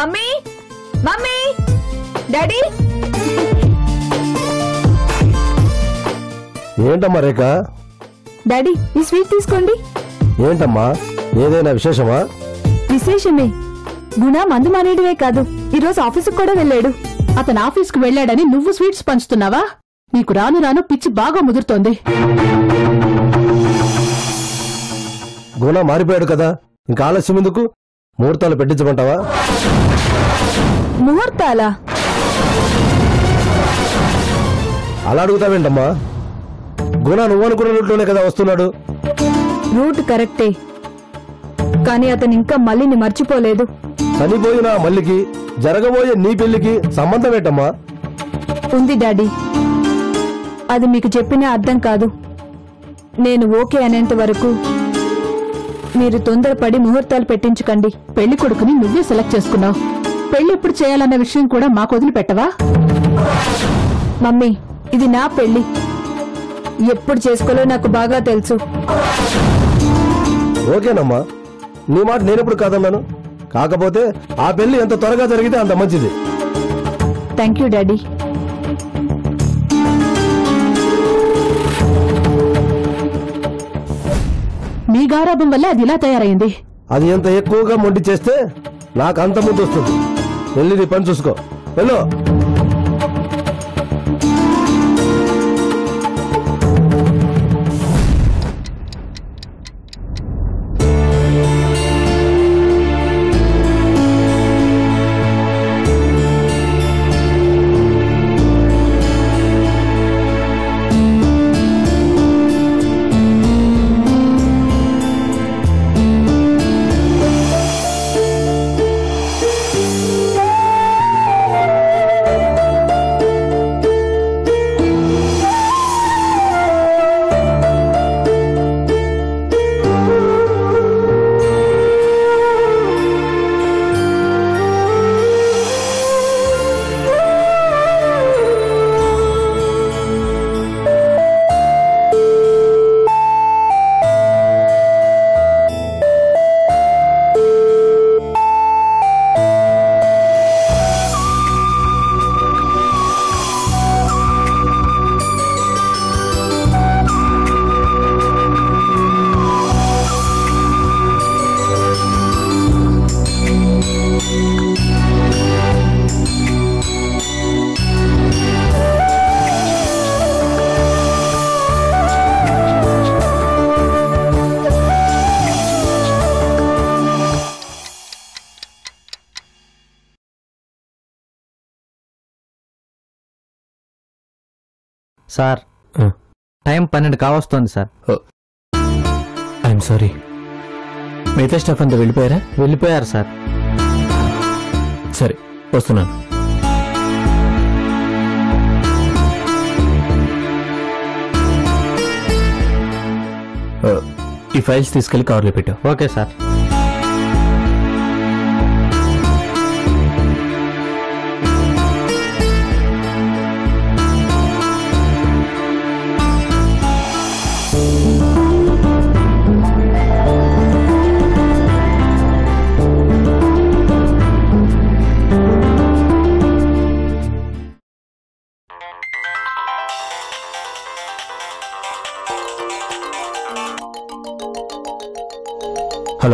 Mummy mummy daddy ఏంటమ్మా రేఖ daddy ఈ sweet తీసుకోండి ఏంటమ్మా ఏదైనా విశేషమా విశేషమే గుణ మందు మానేయడమే కాదు ఈ రోజు ఆఫీసుకు కూడా వెళ్ళాడు అతను ఆఫీస్కు వెళ్ళాడని నువ్వు స్వీట్స్ పంచుతున్నావా నీకు రాను రాను పిచ్చి బాగా ముదురుతోంది గుణ మారిపోయాడు కదా ఇంకా ఆలస్యం ఎందుకు ముహూర్తాలు పెట్టించమంటావా ముహూర్తాలా అలా అడుగుతావేంటమ్మా గుణ నువ్వు అనుకున్న రూట్లోనే కదా వస్తున్నాడు రూట్ కరెక్టే కానీ అతను ఇంకా మళ్ళీని మర్చిపోలేదు చనిపోయిన ఆ మల్లికి జరగబోయే నీ పెళ్లికి సంబంధం ఏంటమ్మా ఉంది డాడీ అది మీకు చెప్పినా అర్థం కాదు నేను ఓకే అనేంత వరకు మీరు తొందరపడి ముహూర్తాలు పెట్టించకండి పెళ్లి కొడుకుని నువ్వే సెలెక్ట్ చేసుకున్నావు పెళ్లి ఎప్పుడు చేయాలన్న విషయం కూడా మాకు వదిలిపెట్టవా మమ్మీ ఇది నా పెళ్లి ఎప్పుడు చేసుకోలో నాకు బాగా తెలుసు ఓకేనమ్మా నీ మాట నేనెప్పుడు కాదన్నాను కాకపోతే ఆ పెళ్లి ఎంత త్వరగా జరిగితే అంత మంచిది థ్యాంక్ యూ డాడీ మీ గారాభం వల్ల అది ఇలా తయారైంది అది ఎంత ఎక్కువగా మొండి చేస్తే నాకు అంత ముందు వస్తుంది వెళ్ళి నీ పని చూసుకో వెళ్ళు సార్ టైం పన్నెండు కావస్తోంది సార్ ఐఎమ్ సారీ మిగతా స్టాఫ్ అంతా వెళ్ళిపోయారా వెళ్ళిపోయారు సార్ సరే వస్తున్నాను ఆ, ఈ ఫైల్స్ తీసుకెళ్లి కవర్లో పెట్టు ఓకే సార్ హలో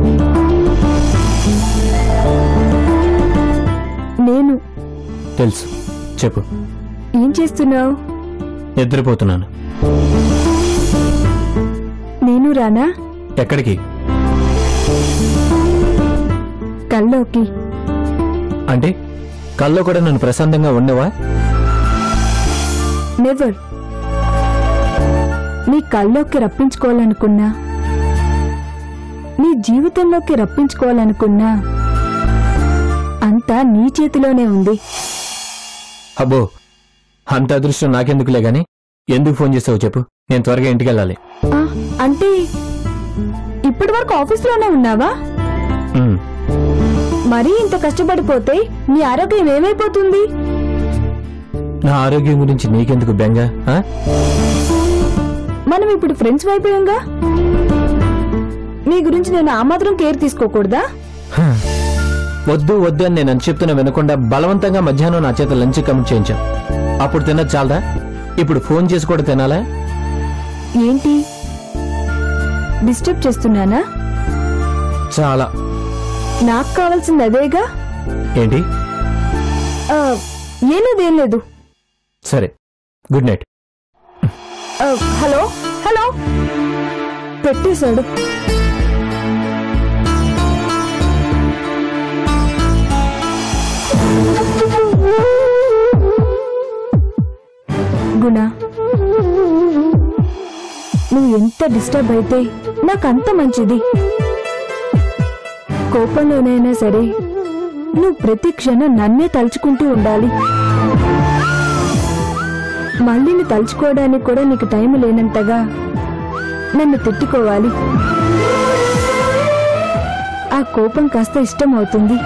నేను తెలుసు చెప్పు ఏం చేస్తున్నావు నిద్రపోతున్నాను నేను రానా ఎక్కడికి కల్లోకి అంటే కల్లో కూడా నన్ను ప్రశాంతంగా ఉండవా నెవర్ నీ కల్లోకి రప్పించుకోవాలనుకున్నా నీ జీవితంలోకి రప్పించుకోవాలనుకున్నా అంతా నీ చేతిలోనే ఉంది అబ్బో అంత అదృష్టం నాకెందుకులే గాని ఎందుకు ఫోన్ చేసావు చెప్పు నేను త్వరగా ఇంటికి వెళ్ళాలి ఆ, అంటే ఇప్పటి వరకు ఆఫీస్లోనే ఉన్నావా ఉమ్, మరీ ఇంత కష్టపడిపోతే నీ ఆరోగ్యం ఏమైపోతుంది నా ఆరోగ్యం గురించి నీకెందుకు బెంగ ఆ? మనం ఇప్పుడు ఫ్రెండ్స్ అయిపోయాంగా నీ గురించి నేను ఆ మాత్రం కేర్ తీసుకోకూడదా హ. వద్దు వద్దు అని నేను అని చెప్తున్నా వినకుండా బలవంతంగా మధ్యాహ్నం నా చేత లంచ్ కమిట్ చేయించాం అప్పుడు తిన్నది చాలదా ఇప్పుడు ఫోన్ చేసి కూడా తినాలా ఏంటి డిస్టర్బ్ చేస్తున్నానా చాలా నాకు కావాల్సింది అదేగా ఏంటి ఆ, ఏం లేదు ఏం లేదు సరే గుడ్ నైట్ ఆ, హలో హలో పెట్టేశాడు గుణ నువ్వు ఎంత డిస్టర్బ్ అయితే నాకు అంత మంచిది కోపంలోనైనా సరే నువ్వు ప్రతి క్షణం నన్నే తలుచుకుంటూ ఉండాలి మళ్ళీ నీ తలుచుకోవడానికి కూడా నీకు టైం లేనంతగా నన్ను తిట్టుకోవాలి ఆ కోపం కాస్త ఇష్టం అవుతుంది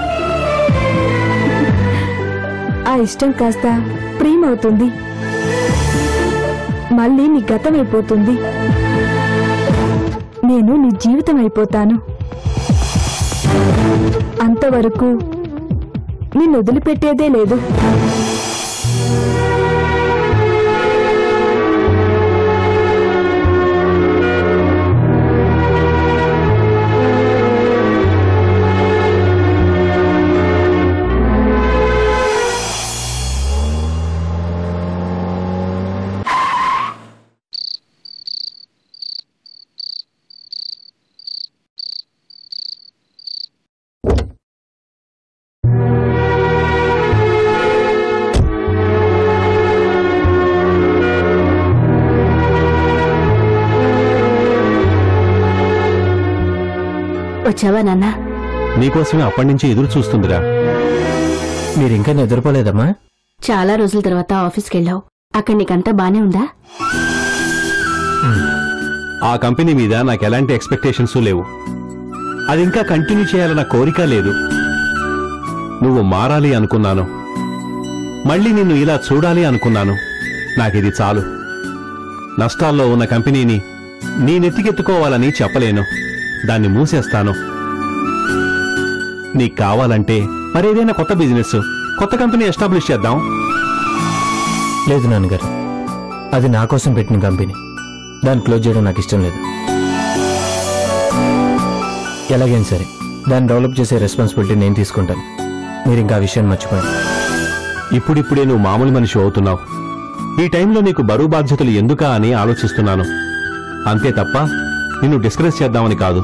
ఆ ఇష్టం కాస్త ప్రేమ అవుతుంది మళ్ళీ నీ గతం అయిపోతుంది నేను నీ జీవితం అయిపోతాను అంతవరకు నిన్ను వదిలిపెట్టేదే లేదు వచ్చావా నాన్న నీకోసమే అప్పటి నుంచి ఎదురు చూస్తుందిరా మీరు ఇంకా నిద్రపోలేదమ్మా చాలా రోజుల తర్వాత ఆఫీస్కి వెళ్ళావు అక్కడ నీకంతా బానే ఉందా ఆ కంపెనీ మీద నాకు ఎలాంటి ఎక్స్పెక్టేషన్స్ లేవు అది ఇంకా కంటిన్యూ చేయాలన్న కోరిక లేదు నువ్వు మారాలి అనుకున్నాను మళ్ళీ నిన్ను ఇలా చూడాలి అనుకున్నాను నాకిది చాలు నష్టాల్లో ఉన్న కంపెనీని నీ నెత్తికెత్తుకోవాలని చెప్పలేను దాన్ని మూసేస్తాను నీకు కావాలంటే మరేదైనా కొత్త బిజినెస్ కొత్త కంపెనీ ఎస్టాబ్లిష్ చేద్దాం లేదు నాన్నగారు అది నా కోసం పెట్టిన కంపెనీ దాన్ని క్లోజ్ చేయడం నాకు ఇష్టం లేదు ఎలాగైనా సరే దాన్ని డెవలప్ చేసే రెస్పాన్సిబిలిటీ నేను తీసుకుంటాను మీరు ఇంకా ఆ విషయాన్ని మర్చిపోయాను ఇప్పుడిప్పుడే నువ్వు మామూలు మనిషి అవుతున్నావు ఈ టైంలో నీకు బరువు బాధ్యతలు ఎందుకా అని ఆలోచిస్తున్నాను అంతే తప్ప నిన్ను డిస్కరేజ్ చేద్దామని కాదు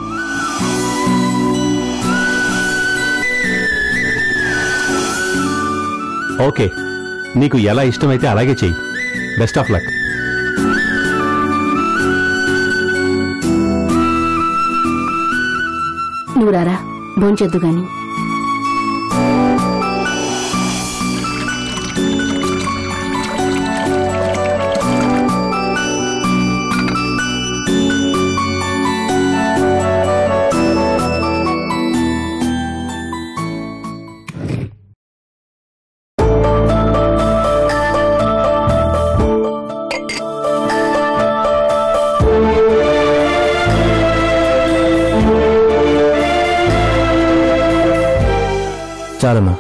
ఓకే నీకు ఎలా ఇష్టమైతే అలాగే చెయ్యి బెస్ట్ ఆఫ్ లక్ నువ్వు రారా భోంచొద్దు గాని చాలమ్మా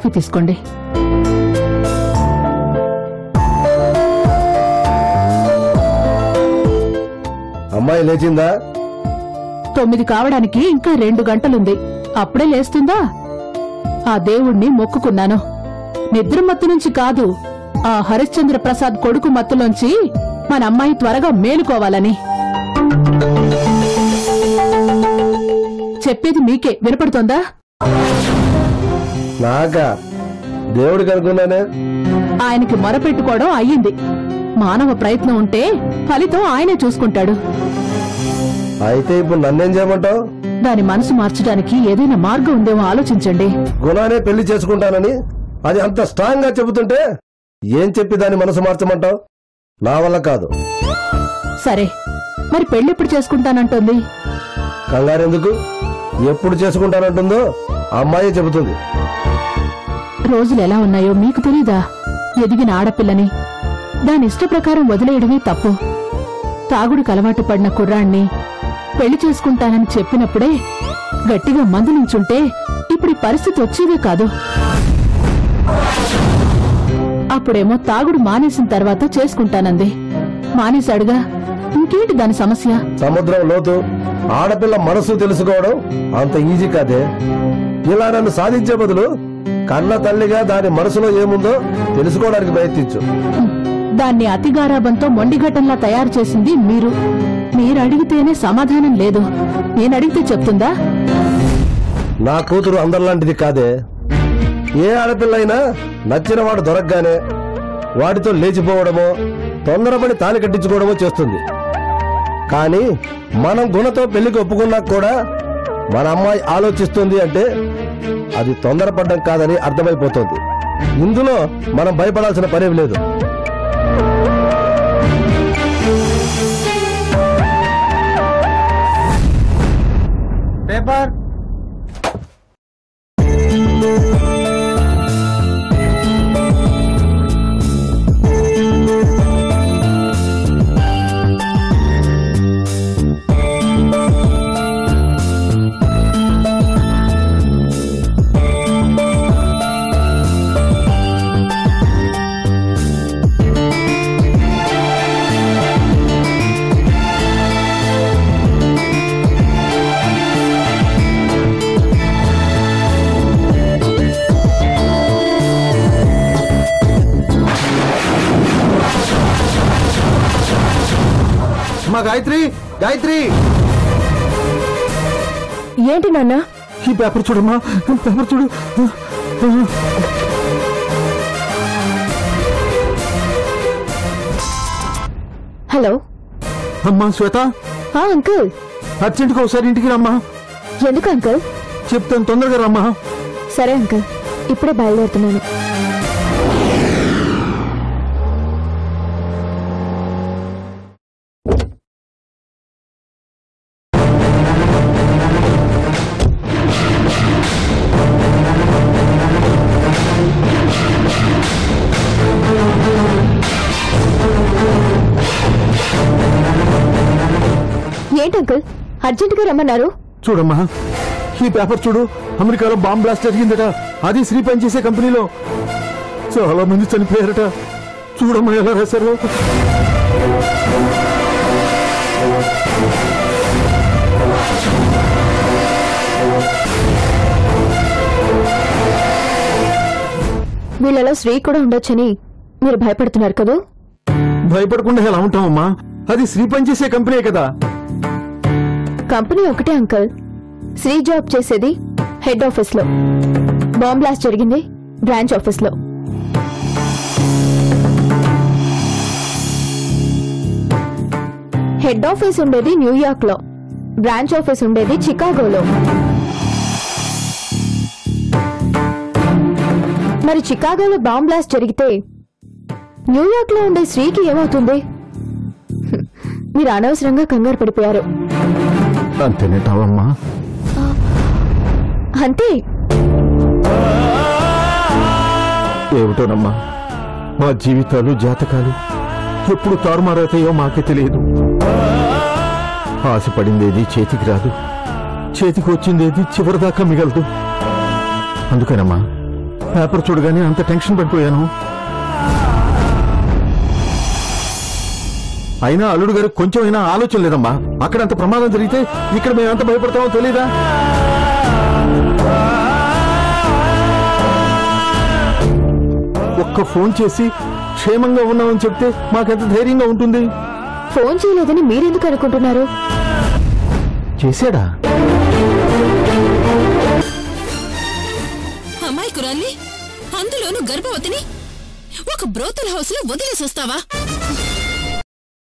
కాఫీ తీసుకోండి అమ్మాయి లేచిందా తొమ్మిది కావడానికి ఇంకా రెండు గంటలుంది అప్పుడే లేస్తుందా ఆ దేవుణ్ణి మొక్కుకున్నాను నిద్ర మత్తు నుంచి కాదు ఆ హరిశ్చంద్ర ప్రసాద్ కొడుకు మత్తులోంచి మన అమ్మాయి త్వరగా మేలుకోవాలని చెప్పేది మీకే వినపడుతోందా నాకా దేవుడికి అనుకున్నానే ఆయనకి మొరపెట్టుకోవడం అయ్యింది మానవ ప్రయత్నం ఉంటే ఫలితం ఆయనే చూసుకుంటాడు అయితే ఇప్పుడు నన్నేం చేయమంటావు దాని మనసు మార్చడానికి ఏదైనా మార్గం ఉందేమో ఆలోచించండి గుణానే పెళ్లి చేసుకుంటానని అది అంత స్ట్రాంగ్ గా చెబుతుంటే ఏం చెప్పి దాని మనసు మార్చమంటావు నా వల్ల కాదు సరే మరి పెళ్ళెప్పుడు చేసుకుంటానంటోంది కంగారెందుకు ఎప్పుడు చేసుకుంటానంటుందో ఆ అమ్మాయే చెబుతుంది రోజులు ఎలా ఉన్నాయో మీకు తెలీదా ఎదిగిన ఆడపిల్లని దాని ఇష్ట ప్రకారం వదిలేయడమే తప్పు తాగుడుకు అలవాటు పడిన కుర్రాణ్ణి పెళ్లి చేసుకుంటానని చెప్పినప్పుడే గట్టిగా మందులించుంటే ఇప్పుడు ఈ పరిస్థితి వచ్చేదే కాదు అప్పుడేమో తాగుడు మానేసిన తర్వాత చేసుకుంటానంది మానేశాడుగా ఇంకేంటి దాని సమస్య సముద్రం లోతు ఆడపిల్ల మనసు తెలుసుకోవడం అంత ఈజీ కాదే ఇలా నన్ను సాధించే బదులు కన్న తల్లిగా దాని మనసులో ఏముందో తెలుసుకోవడానికి ప్రయత్నించు హ్మ్. దాన్ని అతిగారాబంతో మొండిఘటంలా తయారు చేసింది మీరు మీరు అడిగితేనే సమాధానం లేదు నేను అడిగితే చెప్తుందా నా కూతురు అందరిలాంటిది కాదే ఏ ఆడపిల్ల అయినా నచ్చిన వాడు దొరకగానే వాడితో లేచిపోవడమో తొందరపడి తాలి కట్టించుకోవడమో చేస్తుంది కానీ మనం గుణతో పెళ్లికి ఒప్పుకున్నా కూడా మన అమ్మాయి ఆలోచిస్తుంది అంటే అది తొందరపడ్డం కాదని అర్థమైపోతుంది ఇందులో మనం భయపడాల్సిన పనేం లేదు పేపర్ మా గాయత్రి గాయత్రి ఏంటి నాన్న ఈ పేపర్ చూడమ్మా పేపర్ చూడు హలో అమ్మా శ్వేత ఆ అంకుల్ అర్జెంటుగా ఒకసారి ఇంటికి రమ్మా ఎందుకు అంకుల్ చెప్తాను తొందరగా రమ్మా సరే అంకుల్ ఇప్పుడే బయలుదేరుతున్నాను ఏంటి అంకుల్ అర్జెంటుగా రమ్మన్నారు చూడమ్మా ఈ పేపర్ చూడు అమెరికాలో బాంబ్ బ్లాస్ట్ జరిగిందట అది శ్రీ పనిచేసే కంపెనీలో చాలా మంది చనిపోయారట చూడమ్మా ఎలా రాశారు వీళ్ళలో శ్రీ కూడా ఉండొచ్చని మీరు భయపడుతున్నారు కదూ భయపడకుండా ఎలా ఉంటామమ్మా అది శ్రీ పనిచేసే కంపెనీ కదా కంపెనీ ఒకటే అంకుల్ శ్రీ జాబ్ చేసేది హెడ్ ఆఫీస్ లో బాంబ్ బ్లాస్ట్ జరిగింది బ్రాంచ్ ఆఫీస్ లో హెడ్ ఆఫీస్ ఉండేది న్యూయార్క్ లో బ్రాంచ్ ఆఫీస్ ఉండేది చికాగోలో మరి చికాగోలో బాంబ్ బ్లాస్ట్ జరిగితే న్యూయార్క్ లో ఉండే శ్రీకి ఏమవుతుంది హ్మ్. మీరు అనవసరంగా కంగారు పడిపోయారు అంతేనేటావమ్మా అంతే ఏమిటోనమ్మా మా జీవితాలు జాతకాలు ఎప్పుడు తారుమారవుతాయో మాకే తెలియదు ఆశపడిందేది చేతికి రాదు చేతికి వచ్చిందేది చివరిదాకా మిగలదు అందుకనమ్మా పేపర్ చూడగానే అంత టెన్షన్ పడిపోయాను అయినా అల్లుడు గారికి కొంచెం అయినా ఆలోచన లేదమ్మా అక్కడ అంత ప్రమాదం జరిగితే ఇక్కడ మేము ఎంత భయపడతామో తెలీదా ఒక్క ఫోన్ చేసి క్షేమంగా ఉన్నామని చెప్తే మాకెంత ధైర్యంగా ఉంటుంది ఫోన్ చేయలేదని మీరెందుకు అనుకుంటున్నారు చేశాడా అమ్మాయి కురాల్ని అందులోను గర్భవతిని ఒక బ్రోతల్ హౌస్ లో వదిలేసి వస్తావా